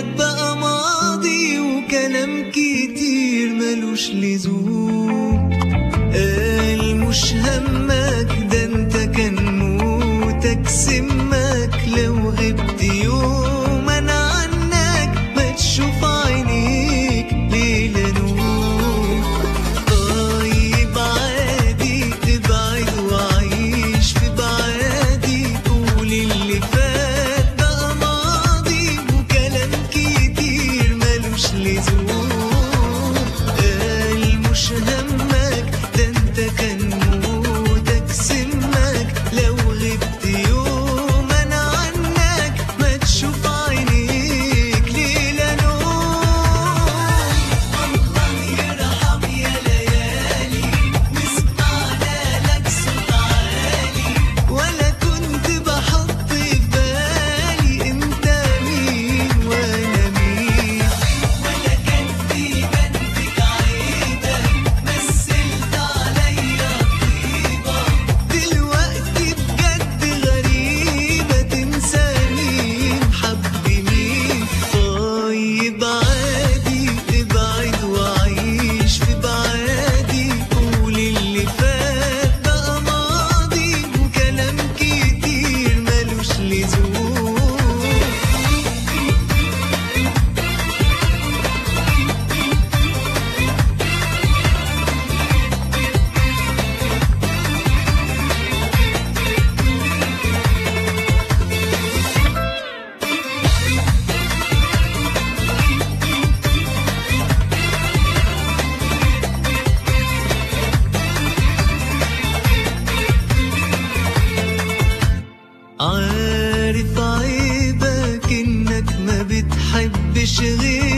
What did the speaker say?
فات بقى ماضي وكلام كتير ملوش لزوم قال مش همك ده انت كان موتك سمك لو غبت يوم انا عنك ما تشوف عينيك ليلة نوم طيب عادي تبعد وعيش في بعادي قول اللي فات بقى ماضي وكلام كتير ملوش لزوم قال مش همك ده انت كان موتك سمك لو غبت يوم انا عنك ما تشوف عينيك ليلة نوم الله يرحم يا ليالي واسمعنا لك صوت عالي ولا كنت بحط في بالي انت مين وانا مين ولا كان في بنتك عيبة مثلت عليا طيبة دلوقتي بجد غريبة تنسى مين حب مين طيب عادي تبعد وعيش في بعادي قول اللي فات بقى ماضي وكلام كتير ملوش لزوم عارف عيبك انك ما بتحبش غير